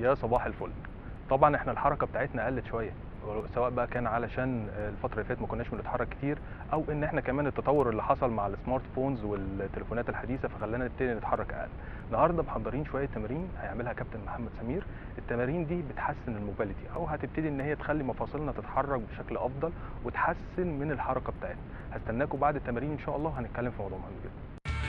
يا صباح الفل طبعا احنا الحركه بتاعتنا قلت شويه سواء بقى كان علشان الفتره اللي فاتت ما كناش بنتحرك كتير او ان احنا كمان التطور اللي حصل مع السمارت فونز والتليفونات الحديثه فخلانا نبتدي نتحرك اقل النهارده محضرين شويه تمارين هيعملها كابتن محمد سمير التمارين دي بتحسن الموبيليتي او هتبتدي ان هي تخلي مفاصلنا تتحرك بشكل افضل وتحسن من الحركه بتاعتنا هستناكم بعد التمارين ان شاء الله وهنتكلم في موضوع مهم جدا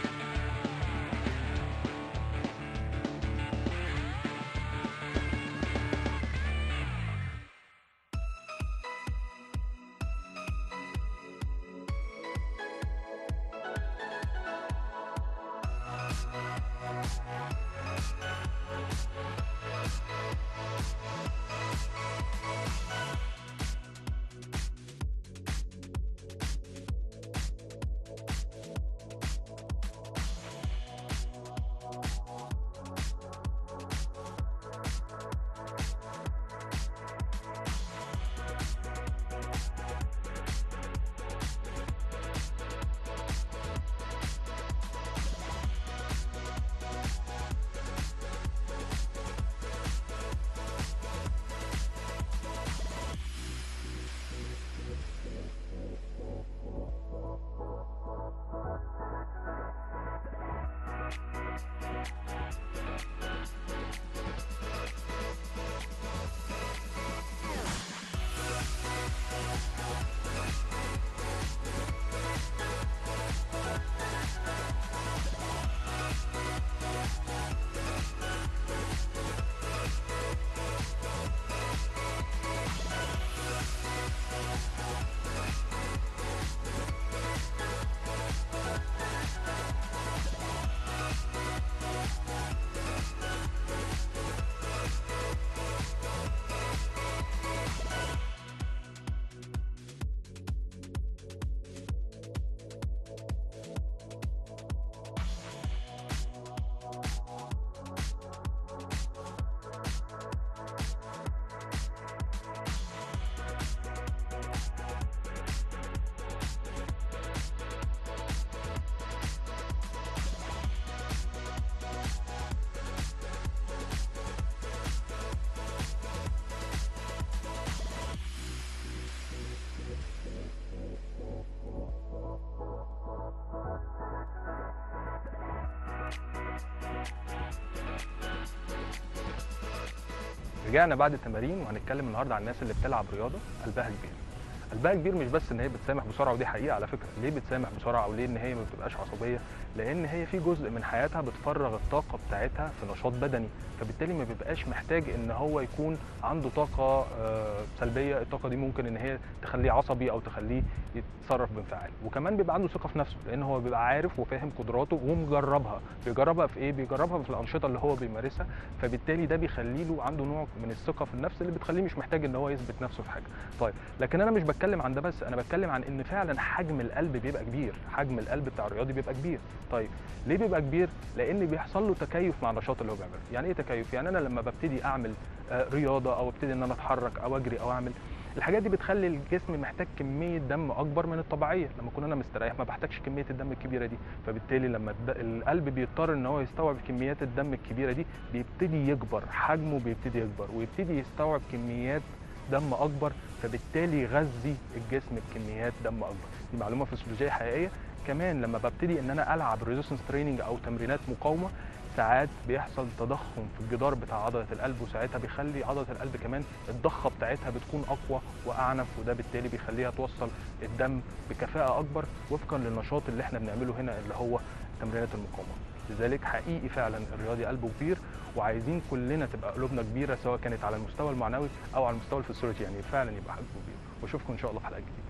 رجعنا بعد التمارين وهنتكلم النهارده عن الناس اللي بتلعب رياضه قلبها كبير قلبها كبير مش بس ان هي بتسامح بسرعه ودي حقيقه على فكره ليه بتسامح بسرعه او ليه ان هي ما بتبقاش عصبيه لان هي في جزء من حياتها بتفرغ الطاقه بتاعتها في نشاط بدني فبالتالي ما بيبقاش محتاج ان هو يكون عنده طاقه آه، سلبيه الطاقه دي ممكن ان هي تخليه عصبي او تخليه يتصرف بانفعال وكمان بيبقى عنده ثقه في نفسه لان هو بيبقى عارف وفاهم قدراته ومجربها بيجربها في ايه بيجربها في الانشطه اللي هو بيمارسها فبالتالي ده بيخلي له عنده نوع من الثقه في النفس اللي بتخليه مش محتاج ان هو يثبت نفسه في حاجه طيب لكن انا مش بتكلم عن ده بس انا بتكلم عن ان فعلا حجم القلب بيبقى كبير حجم القلب بتاع الرياضي بيبقى كبير طيب ليه بيبقى كبير لان بيحصل له تكيف مع النشاط اللي هو بيعمله يعني ايه تكيف يعني انا لما ببتدي اعمل آه، رياضه او ابتدي ان انا اتحرك او اجري او اعمل الحاجات دي بتخلي الجسم محتاج كميه دم اكبر من الطبيعيه لما اكون انا مستريح ما بحتاجش كميه الدم الكبيره دي فبالتالي لما الد- القلب بيضطر ان هو يستوعب كميات الدم الكبيره دي بيبتدي يكبر حجمه بيبتدي يكبر ويبتدي يستوعب كميات دم اكبر فبالتالي يغذي الجسم بكميات دم اكبر دي معلومه فسيولوجيه حقيقيه كمان لما ببتدي ان انا العب ريزيستنس تريننج او تمرينات مقاومه ساعات بيحصل تضخم في الجدار بتاع عضله القلب وساعتها بيخلي عضله القلب كمان الضخه بتاعتها بتكون اقوى واعنف وده بالتالي بيخليها توصل الدم بكفاءه اكبر وفقا للنشاط اللي احنا بنعمله هنا اللي هو تمرينات المقاومه لذلك حقيقي فعلا الرياضي قلبه كبير وعايزين كلنا تبقى قلوبنا كبيره سواء كانت على المستوى المعنوي او على المستوى الفسيولوجي يعني فعلا يبقى قلبه كبير واشوفكم ان شاء الله في حلقه جديده